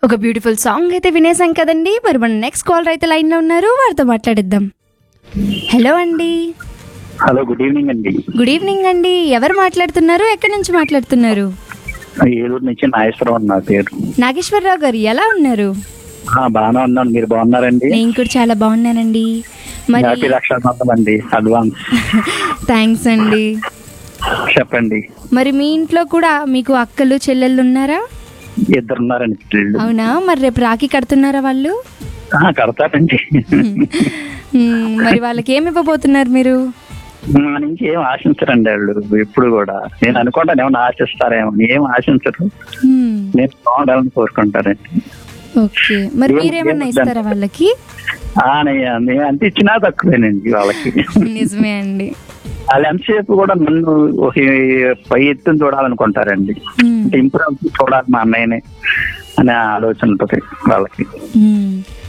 ఒక beautiful song అయితే వినేసాం కదండి మరి మన నెక్స్ట్ కాలర్ అయితే లైన్లో ఉన్నారు వారితో మాట్లాడిద్దాం హలో అండి హలో గుడ్ ఈవినింగ్ అండి గుడ్ ఈవినింగ్ అండి ఎవరు మాట్లాడుతున్నారు ఎక్కడి నుంచి మాట్లాడుతున్నారు ఏలూరు నుంచి నాగేశ్వరరావు నా పేరు నాగేశ్వరరావు గారు ఎలా ఉన్నారు ఆ, బాగానే ఉన్నాను మీరు బాగున్నారండి నేను కూడా చాలా బాగున్నానండి మరి హ్యాపీ రక్షాబంధం అండి అడ్వాన్స్ థ్యాంక్స్ అండి చెప్పండి మరి మీ ఇంట్లో కూడా మీకు అక్కలు చెల్లెళ్ళు ఉన్నారా ఇద్దరు ఉన్నారండి పిల్లలు అవునా మరి రేపు రాఖీ కడుతున్నారా వాళ్ళు ఆ, కడతారండి మ్మ్, మరి వాళ్ళకి ఏమి ఇవ్వబోతున్నారు మీరు మా నుంచి ఏం ఆశించరండి వాళ్ళు ఎప్పుడు కూడా నేను అనుకుంటాను ఏమైనా ఆశిస్తారేమో ఏం ఆశించరు మ్మ్, నేను బాగుండాలని కోరుకుంటారండి ఓకే మరి ఏం- మీరేమన్నా ఏం ఇస్తారా వాళ్ళకి ఆ, నే- నేను అంత ఇచ్చినా తక్కువేనండి వాళ్ళకి నిజమే అండి వాళ్ళు ఎంతసేపు కూడా నన్ను ఒక పై ఎత్తుని చూడాలనుకుంటారండి మ్మ్, ఇంప్రూవ్ చూడాలి మా అన్నయ్యని అనే ఆలోచన ఉంటుంది వాళ్ళకి మ్మ్.